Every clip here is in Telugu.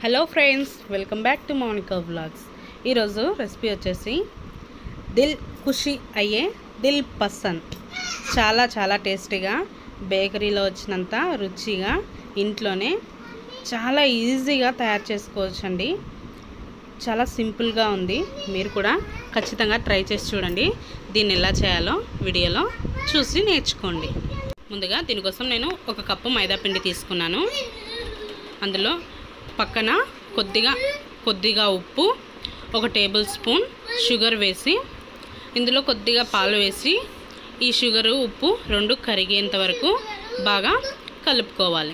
Hello friends welcome back to Mounika vlogs ఈరోజు రెసిపీ వచ్చేసి దిల్ ఖుషి అయ్యే దిల్ పసంద్ చాలా చాలా టేస్టీగా బేకరీలో వచ్చినంత రుచిగా ఇంట్లోనే చాలా ఈజీగా తయారు చేసుకోవచ్చండి చాలా సింపుల్గా ఉంది మీరు కూడా ఖచ్చితంగా ట్రై చేసి చూడండి దీన్ని ఎలా చేయాలో వీడియోలో చూసి నేర్చుకోండి ముందుగా దీనికోసం నేను ఒక కప్పు మైదా పిండి తీసుకున్నాను అందులో పక్కన కొద్దిగా కొద్దిగా ఉప్పు ఒక టేబుల్ స్పూన్ షుగర్ వేసి ఇందులో కొద్దిగా పాలు వేసి ఈ షుగరు ఉప్పు రెండు కరిగేంత వరకు బాగా కలుపుకోవాలి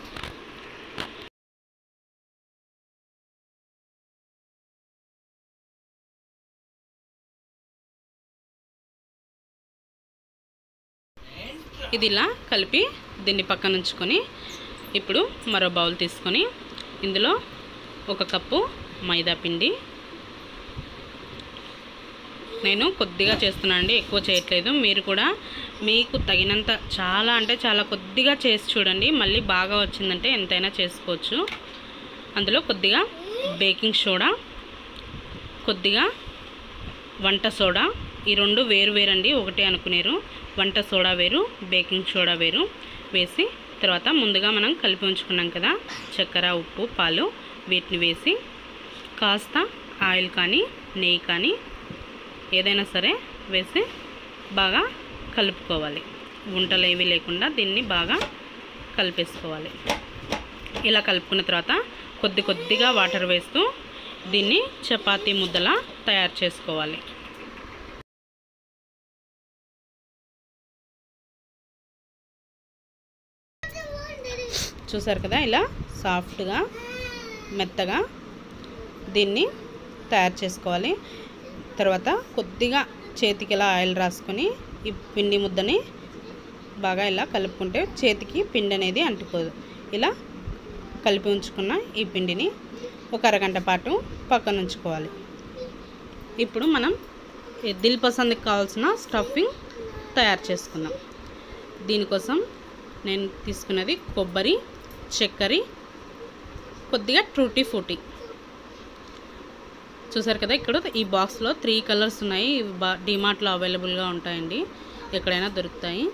ఇది ఇలా కలిపి దీన్ని పక్కన ఉంచుకొని ఇప్పుడు మరో బౌల్ తీసుకొని ఇందులో ఒక కప్పు మైదా పిండి నేను కొద్దిగా చేస్తున్నాను అండి ఎక్కువ చేయట్లేదు మీరు కూడా మీకు తగినంత చాలా అంటే చాలా కొద్దిగా చేసి చూడండి మళ్ళీ బాగా వచ్చిందంటే ఎంతైనా చేసుకోవచ్చు అందులో కొద్దిగా బేకింగ్ సోడా కొద్దిగా వంట సోడా ఈ రెండు వేరు వేరండి ఒకటే అనుకునేరు వంట సోడా వేరు బేకింగ్ సోడా వేరు వేసి తర్వాత ముందుగా మనం కలిపి ఉంచుకున్నాం కదా చక్కెర ఉప్పు పాలు వీటిని వేసి కాస్త ఆయిల్ కానీ నెయ్యి కానీ ఏదైనా సరే వేసి బాగా కలుపుకోవాలి వంటలు ఏవి లేకుండా దీన్ని బాగా కలిపేసుకోవాలి ఇలా కలుపుకున్న తర్వాత కొద్ది కొద్దిగా వాటర్ వేస్తూ దీన్ని చపాతీ ముద్దలా తయారు చేసుకోవాలి చూసారు కదా ఇలా సాఫ్ట్గా మెత్తగా దీన్ని తయారు చేసుకోవాలి తర్వాత కొద్దిగా చేతికి ఇలా ఆయిల్ రాసుకొని ఈ పిండి ముద్దని బాగా ఇలా కలుపుకుంటే చేతికి పిండి అనేది అంటుకోదు ఇలా కలిపి ఉంచుకున్న ఈ పిండిని ఒక అరగంట పాటు పక్కన ఉంచుకోవాలి ఇప్పుడు మనం ఈ దిల్ పసంద్కి కావాల్సిన స్టఫింగ్ తయారు చేసుకుందాం దీనికోసం నేను తీసుకున్నది కొబ్బరి చక్కెర కొద్దిగా ట్రూటీ ఫ్రూటీ చూసారు కదా ఇక్కడ ఈ బాక్స్లో త్రీ కలర్స్ ఉన్నాయి ఇవి బా డిమార్ట్లో అవైలబుల్గా ఉంటాయండి ఎక్కడైనా దొరుకుతాయి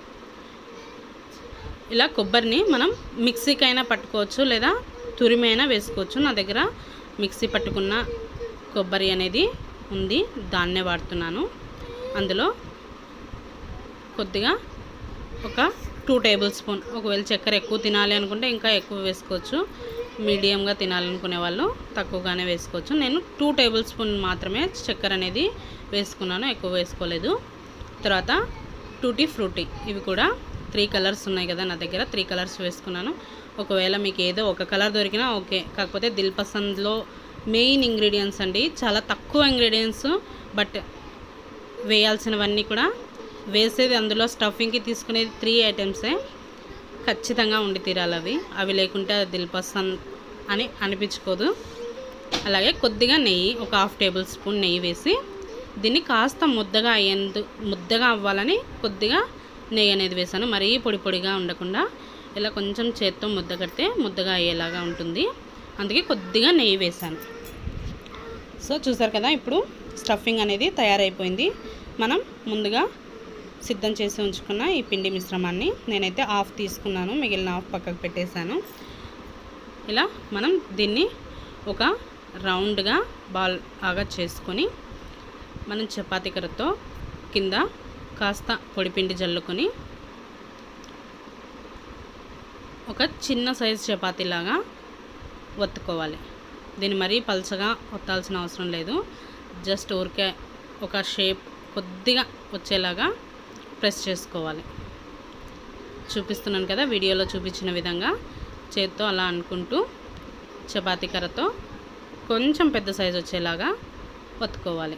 ఇలా కొబ్బరిని మనం మిక్సీకైనా పట్టుకోవచ్చు లేదా తురిమైనా వేసుకోవచ్చు నా దగ్గర మిక్సీ పట్టుకున్న కొబ్బరి అనేది ఉంది దాన్నే వాడుతున్నాను అందులో కొద్దిగా ఒక టూ టేబుల్ స్పూన్ ఒకవేళ చక్కెర ఎక్కువ తినాలి అనుకుంటే ఇంకా ఎక్కువ వేసుకోవచ్చు మీడియంగా తినాలనుకునే వాళ్ళు తక్కువగానే వేసుకోవచ్చు నేను టూ టేబుల్ స్పూన్ మాత్రమే చక్కెర అనేది వేసుకున్నాను ఎక్కువ వేసుకోలేదు తర్వాత టూటీ ఫ్రూటీ ఇవి కూడా త్రీ కలర్స్ ఉన్నాయి కదా నా దగ్గర త్రీ కలర్స్ వేసుకున్నాను ఒకవేళ మీకు ఏదో ఒక కలర్ దొరికినా ఓకే కాకపోతే దిల్ పసంద్లో మెయిన్ ఇంగ్రీడియంట్స్ అండి చాలా తక్కువ ఇంగ్రీడియంట్స్ బట్ వేయాల్సినవన్నీ కూడా వేసేది అందులో స్టఫింగ్కి తీసుకునేది త్రీ ఐటమ్సే ఖచ్చితంగా ఉండి తీరాలి అవి అవి లేకుంటే దిల్ పసంద్ అని అనిపించుకోదు అలాగే కొద్దిగా నెయ్యి ఒక హాఫ్ టేబుల్ స్పూన్ నెయ్యి వేసి దీన్ని కాస్త ముద్దగా అయ్యేందు ముద్దగా అవ్వాలని కొద్దిగా నెయ్యి అనేది వేసాను మరీ పొడి పొడిగా ఉండకుండా ఇలా కొంచెం చేత్తో ముద్ద కడితే ముద్దగా అయ్యేలాగా ఉంటుంది అందుకే కొద్దిగా నెయ్యి వేసాను సో చూసారు కదా ఇప్పుడు స్టఫింగ్ అనేది తయారైపోయింది మనం ముందుగా సిద్ధం చేసి ఉంచుకున్న ఈ పిండి మిశ్రమాన్ని నేనైతే హాఫ్ తీసుకున్నాను మిగిలిన హాఫ్ పక్కకు పెట్టేశాను ఇలా మనం దీన్ని ఒక రౌండ్గా బాల్ లాగా చేసుకొని మనం చపాతీ కర్రతో కింద కాస్త పొడిపిండి జల్లుకొని ఒక చిన్న సైజు చపాతీలాగా ఒత్తుకోవాలి దీన్ని మరీ పలుచగా ఒత్తాల్సిన అవసరం లేదు జస్ట్ ఊరికే ఒక షేప్ కొద్దిగా వచ్చేలాగా ప్రెస్ చేసుకోవాలి చూపిస్తున్నాను కదా వీడియోలో చూపించిన విధంగా చేత్తో అలా అనుకుంటూ చపాతీ కర్రతో కొంచెం పెద్ద సైజు వచ్చేలాగా ఒత్తుకోవాలి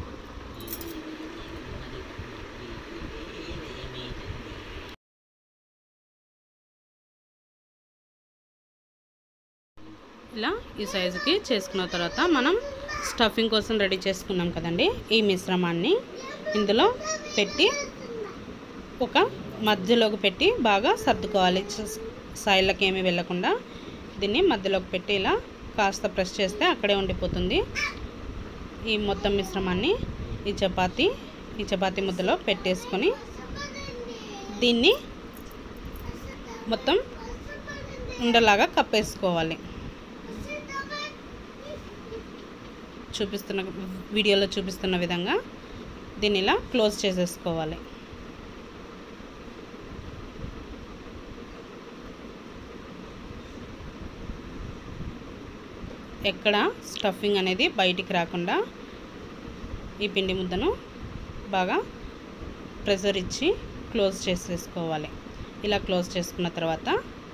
ఇలా ఈ సైజుకి చేసుకున్న తర్వాత మనం స్టఫింగ్ కోసం రెడీ చేసుకున్నాం కదండి ఈ మిశ్రమాన్ని ఇందులో పెట్టి ఒక మధ్యలోకి పెట్టి బాగా సర్దుకోవాలి సైడ్లకి ఏమీ వెళ్ళకుండా దీన్ని మధ్యలోకి పెట్టి ఇలా కాస్త ప్రెస్ చేస్తే అక్కడే ఉండిపోతుంది ఈ మొత్తం మిశ్రమాన్ని ఈ చపాతీ ఈ చపాతీ ముద్దలో పెట్టేసుకొని దీన్ని మొత్తం ఉండలాగా కప్పేసుకోవాలి చూపిస్తున్న వీడియోలో చూపిస్తున్న విధంగా దీన్ని ఇలా క్లోజ్ చేసేసుకోవాలి ఎక్కడ స్టఫింగ్ అనేది బయటికి రాకుండా ఈ పిండి ముద్దను బాగా ప్రెషర్ ఇచ్చి క్లోజ్ చేసేసుకోవాలి ఇలా క్లోజ్ చేసుకున్న తర్వాత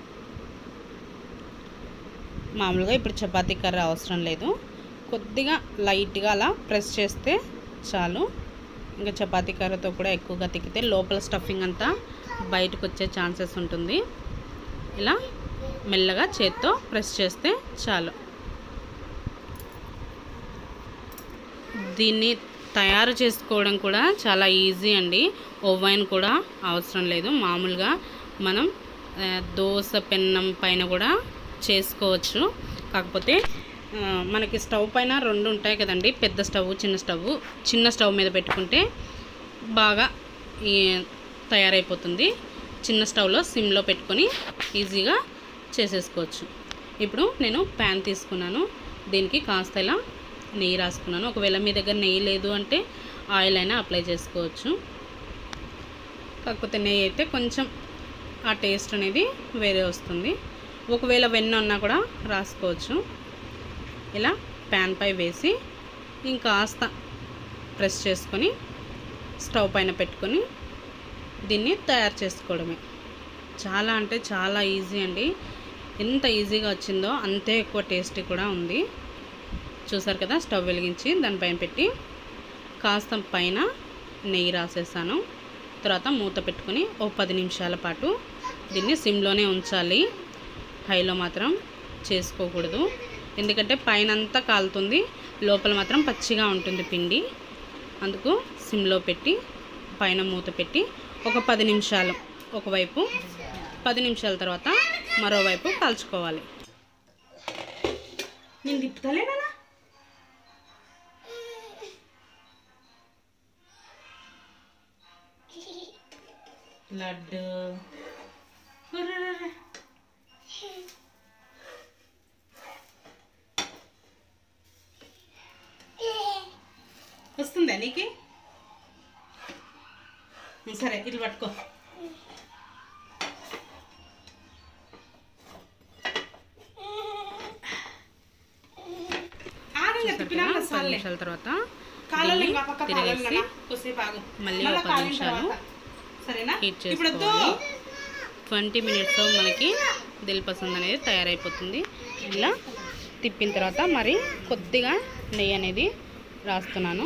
మామూలుగా ఇప్పుడు చపాతీ కర్ర అవసరం లేదు కొద్దిగా లైట్గా అలా ప్రెస్ చేస్తే చాలు ఇంకా చపాతీ కర్రతో కూడా ఎక్కువగా తిక్కితే లోపల స్టఫింగ్ అంతా బయటకు వచ్చే ఛాన్సెస్ ఉంటుంది ఇలా మెల్లగా చేత్తో ప్రెస్ చేస్తే చాలు దీన్ని తయారు చేసుకోవడం కూడా చాలా ఈజీ అండి ఓవెన్ కూడా అవసరం లేదు మామూలుగా మనం ఆ, దోస పెన్నం పైన కూడా చేసుకోవచ్చు కాకపోతే ఆ, మనకి స్టవ్ పైన రెండు ఉంటాయి కదండి పెద్ద స్టవ్ చిన్న స్టవ్ చిన్న స్టవ్ మీద పెట్టుకుంటే బాగా ఈ తయారైపోతుంది చిన్న స్టవ్లో సిమ్లో పెట్టుకొని ఈజీగా చేసేసుకోవచ్చు ఇప్పుడు నేను ప్యాన్ తీసుకున్నాను దీనికి కాస్త ఇలా నెయ్యి రాసుకున్నాను ఒకవేళ మీ దగ్గర నెయ్యి లేదు అంటే ఆయిల్ అయినా అప్లై చేసుకోవచ్చు కాకపోతే నెయ్యి అయితే కొంచెం ఆ టేస్ట్ అనేది వేరే వస్తుంది ఒకవేళ వెన్న ఉన్నా కూడా రాసుకోవచ్చు ఇలా ప్యాన్ పై వేసి ఇంకాస్త ప్రెస్ చేసుకొని స్టవ్ పైన పెట్టుకొని దీన్ని తయారు చేసుకోవడమే చాలా అంటే చాలా ఈజీ అండి ఎంత ఈజీగా వచ్చిందో అంతే ఎక్కువ టేస్టీ కూడా ఉంది చూసారు కదా స్టవ్ వెలిగించి దానిపైన పెట్టి కాస్త పైన నెయ్యి రాసేసాను తర్వాత మూత పెట్టుకొని ఓ పది నిమిషాల పాటు దీన్ని సిమ్లోనే ఉంచాలి హైలో మాత్రం చేసుకోకూడదు ఎందుకంటే పైన అంతా కాలుతుంది లోపల మాత్రం పచ్చిగా ఉంటుంది పిండి అందుకు సిమ్లో పెట్టి పైన మూత పెట్టి ఒక పది నిమిషాలు ఒకవైపు పది నిమిషాల తర్వాత మరోవైపు కాల్చుకోవాలి నేను తిప్పుతలేనా లడ్డు ఉర్రర్రర్ర. వస్తుందా నీకు సరే ఇట్లా పట్టుకో చూసారు కదా, పది నిమిషాల తర్వాత దీన్ని తిరిగేసి మళ్ళీ ఒక పది నిమిషాలు హీట్ చేసుకోవాలి ట్వంటీ మినిట్స్లో మనకి దిల్ పసంద్ అనేది తయారైపోతుంది ఇలా తిప్పిన తర్వాత మరి కొద్దిగా నెయ్యి అనేది రాస్తున్నాను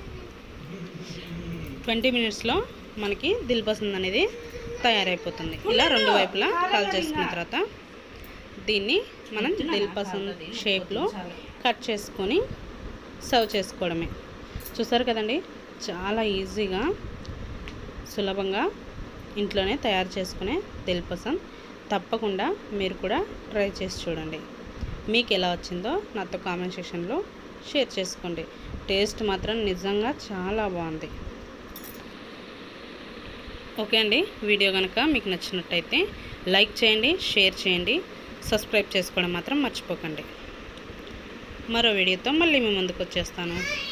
ట్వంటీ మినిట్స్లో మనకి దిల్ పసంద్ అనేది తయారైపోతుంది ఇలా రెండు వైపులా కాల్ చేసుకున్న తర్వాత దీన్ని మనం దిల్ పసంద్ షేప్లో కట్ చేసుకొని సర్వ్ చేసుకోవడమే చూసారు కదండి చాలా ఈజీగా సులభంగా ఇంట్లోనే తయారు చేసుకునే దిల్ పసంద్ తప్పకుండా మీరు కూడా ట్రై చేసి చూడండి మీకు ఎలా వచ్చిందో నాతో కామెంట్ సెక్షన్లో షేర్ చేసుకోండి టేస్ట్ మాత్రం నిజంగా చాలా బాగుంది ఓకే అండి వీడియో కనుక మీకు నచ్చినట్టయితే లైక్ చేయండి షేర్ చేయండి సబ్స్క్రైబ్ చేసుకోవడం మాత్రం మర్చిపోకండి మరో వీడియోతో మళ్ళీ మీ ముందుకు వచ్చేస్తాను